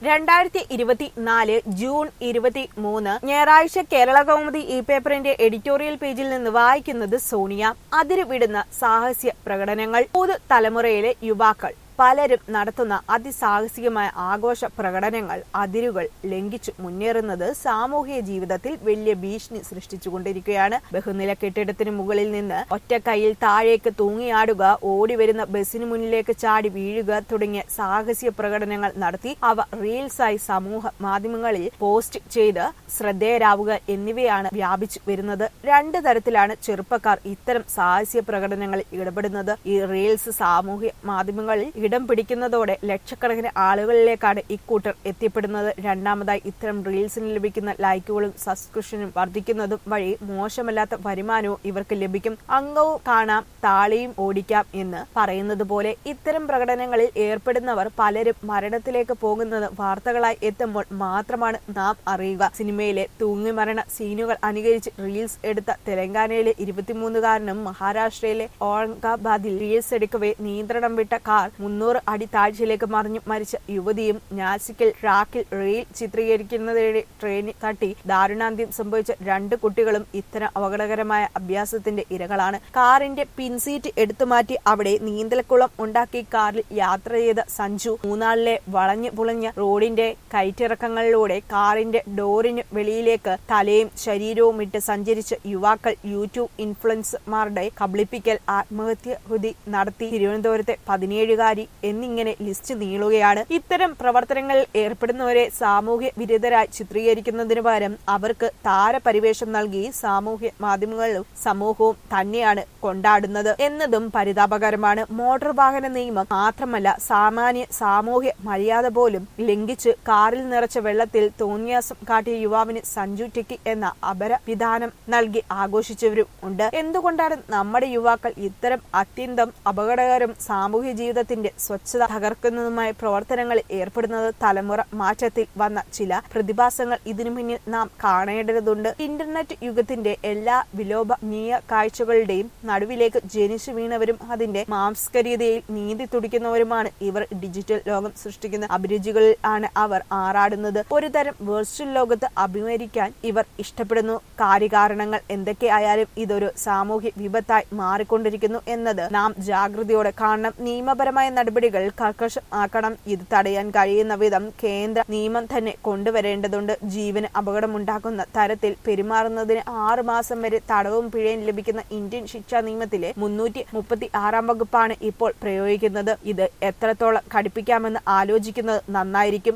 രണ്ടായിരത്തി ഇരുപത്തിനാല് ജൂൺ ഇരുപത്തി മൂന്ന് ഞായറാഴ്ച കേരള കൗമുദി ഇ പേപ്പറിന്റെ എഡിറ്റോറിയൽ പേജിൽ നിന്ന് വായിക്കുന്നത് സോണിയ അതിരുവിടുന്ന സാഹസ്യ പ്രകടനങ്ങൾ പുതു തലമുറയിലെ യുവാക്കൾ പലരും നടത്തുന്ന അതിസാഹസികമായ ആഘോഷ പ്രകടനങ്ങൾ അതിരുകൾ ലംഘിച്ചു മുന്നേറുന്നത് സാമൂഹിക ജീവിതത്തിൽ വലിയ ഭീഷണി സൃഷ്ടിച്ചുകൊണ്ടിരിക്കുകയാണ് ബഹുനില കെട്ടിടത്തിന് മുകളിൽ നിന്ന് ഒറ്റ കൈയിൽ താഴേക്ക് തൂങ്ങിയാടുക ഓടിവരുന്ന ബസ്സിന് മുന്നിലേക്ക് ചാടി വീഴുക തുടങ്ങിയ സാഹസിക പ്രകടനങ്ങൾ നടത്തി അവ റീൽസായി സമൂഹ മാധ്യമങ്ങളിൽ പോസ്റ്റ് ചെയ്ത് ശ്രദ്ധേയരാവുക എന്നിവയാണ് വ്യാപിച്ചു വരുന്നത് രണ്ട് തരത്തിലാണ് ചെറുപ്പക്കാർ ഇത്തരം സാഹസിക പ്രകടനങ്ങളിൽ ഇടപെടുന്നത് ഈ റീൽസ് സാമൂഹ്യ മാധ്യമങ്ങളിൽ ഇടം പിടിക്കുന്നതോടെ ലക്ഷക്കണക്കിന് ആളുകളിലേക്കാണ് ഇക്കൂട്ടർ എത്തിപ്പെടുന്നത് രണ്ടാമതായി ഇത്തരം റീൽസിന് ലഭിക്കുന്ന ലൈക്കുകളും സബ്സ്ക്രിപ്ഷനും വർദ്ധിക്കുന്നതും വഴി മോശമല്ലാത്ത വരുമാനവും ഇവർക്ക് ലഭിക്കും അംഗവും കാണാം താളിയും ഓടിക്കാം എന്ന് പറയുന്നത് പോലെ ഇത്തരം പ്രകടനങ്ങളിൽ ഏർപ്പെടുന്നവർ പലരും മരണത്തിലേക്ക് പോകുന്നത് വാർത്തകളായി എത്തുമ്പോൾ മാത്രമാണ് നാം അറിയുക സിനിമയിലെ തൂങ്ങിമരണ സീനുകൾ അനുകരിച്ച് റീൽസ് എടുത്ത തെലങ്കാനയിലെ ഇരുപത്തിമൂന്നുകാരനും മഹാരാഷ്ട്രയിലെ ഔറംഗാബാദിൽ റീൽസ് എടുക്കവേ നിയന്ത്രണം വിട്ട കാർ മുന്നൂറ് അടി താഴ്ചയിലേക്ക് മറിഞ്ഞു മരിച്ച യുവതിയും നാസിക്കിൽ ട്രാക്കിൽ റീൽ ചിത്രീകരിക്കുന്നതിനിടെ ട്രെയിനിൽ തട്ടി ദാരുണാന്ത്യം സംഭവിച്ച രണ്ട് കുട്ടികളും ഇത്തരം അപകടകരമായ അഭ്യാസത്തിന്റെ ഇരകളാണ് കാറിന്റെ പിൻസീറ്റ് എടുത്തുമാറ്റി അവിടെ നീന്തൽക്കുളം ഉണ്ടാക്കി കാറിൽ യാത്ര ചെയ്ത സഞ്ജു മൂന്നാളിലെ വളഞ്ഞു പുളഞ്ഞ റോഡിന്റെ കയറ്റിറക്കങ്ങളിലൂടെ കാറിന്റെ ഡോറിന് വെളിയിലേക്ക് തലയും ശരീരവും ഇട്ട് സഞ്ചരിച്ച യുവാക്കൾ യൂട്യൂബ് ഇൻഫ്ലുവൻസർമാരുടെ കബളിപ്പിക്കൽ ആത്മഹത്യ ഹൃതി നടത്തി തിരുവനന്തപുരത്തെ പതിനേഴുകാരി എന്നിങ്ങനെ ലിസ്റ്റ് നീളുകയാണ് ഇത്തരം പ്രവർത്തനങ്ങളിൽ ഏർപ്പെടുന്നവരെ സാമൂഹ്യ വിരുദ്ധരായി ചിത്രീകരിക്കുന്നതിന് പകരം അവർക്ക് താരപരിവേഷം നൽകി സാമൂഹ്യ മാധ്യമങ്ങളിലും സമൂഹവും തന്നെയാണ് കൊണ്ടാടുന്നത് എന്നതും പരിതാപകരമാണ് മോട്ടോർ വാഹന നിയമം മാത്രമല്ല സാമാന്യ സാമൂഹ്യ മര്യാദ പോലും ലംഘിച്ച് കാറിൽ നിറച്ച വെള്ളത്തിൽ തോന്നിയാസം കാട്ടിയ യുവാവിന് സഞ്ജു ടിക്കി എന്ന അപരവിധാനം നൽകി ആഘോഷിച്ചവരും ഉണ്ട് എന്തുകൊണ്ടാണ് നമ്മുടെ യുവാക്കൾ ഇത്തരം അത്യന്തം അപകടകരം സാമൂഹ്യ ജീവിതത്തിന്റെ സ്വച്ഛത തകർക്കുന്നതുമായ പ്രവർത്തനങ്ങളിൽ ഏർപ്പെടുന്നത് തലമുറ മാറ്റത്തിൽ വന്ന ചില പ്രതിഭാസങ്ങൾ ഇതിനു മുന്നിൽ നാം കാണേണ്ടതുണ്ട് ഇന്റർനെറ്റ് യുഗത്തിന്റെ എല്ലാ വിലോഭനീയ കാഴ്ചകളുടെയും നടുവിലേക്ക് ജനിച്ചു വീണവരും അതിന്റെ മാംസ്കരിയതയിൽ നീന്തി തുടിക്കുന്നവരുമാണ് ഇവർ ഡിജിറ്റൽ ലോകം സൃഷ്ടിക്കുന്ന അഭിരുചികളിൽ ആണ് അവർ ആറാടുന്നത് ഒരു തരം വെർച്വൽ ലോകത്ത് അഭിമുഖീകരിക്കാൻ ഇവർ ഇഷ്ടപ്പെടുന്നു കാര്യകാരണങ്ങൾ എന്തൊക്കെയായാലും ഇതൊരു സാമൂഹ്യ വിപത്തായി മാറിക്കൊണ്ടിരിക്കുന്നു എന്നത് നാം ജാഗ്രതയോടെ കാണണം നിയമപരമായ നടപടികൾ കർക്കശമാക്കണം ഇത് തടയാൻ കഴിയുന്ന വിധം കേന്ദ്ര നിയമം തന്നെ കൊണ്ടുവരേണ്ടതുണ്ട് ജീവന് അപകടമുണ്ടാക്കുന്ന തരത്തിൽ പെരുമാറുന്നതിന് ആറു മാസം വരെ തടവും പിഴയും ലഭിക്കുന്ന ഇന്ത്യൻ ശിക്ഷാ നിയമത്തിലെ മുന്നൂറ്റി മുപ്പത്തി ആറാം വകുപ്പാണ് ഇപ്പോൾ പ്രയോഗിക്കുന്നത് ഇത് എത്രത്തോളം കടുപ്പിക്കാമെന്ന് ആലോചിക്കുന്നത് നന്നായിരിക്കും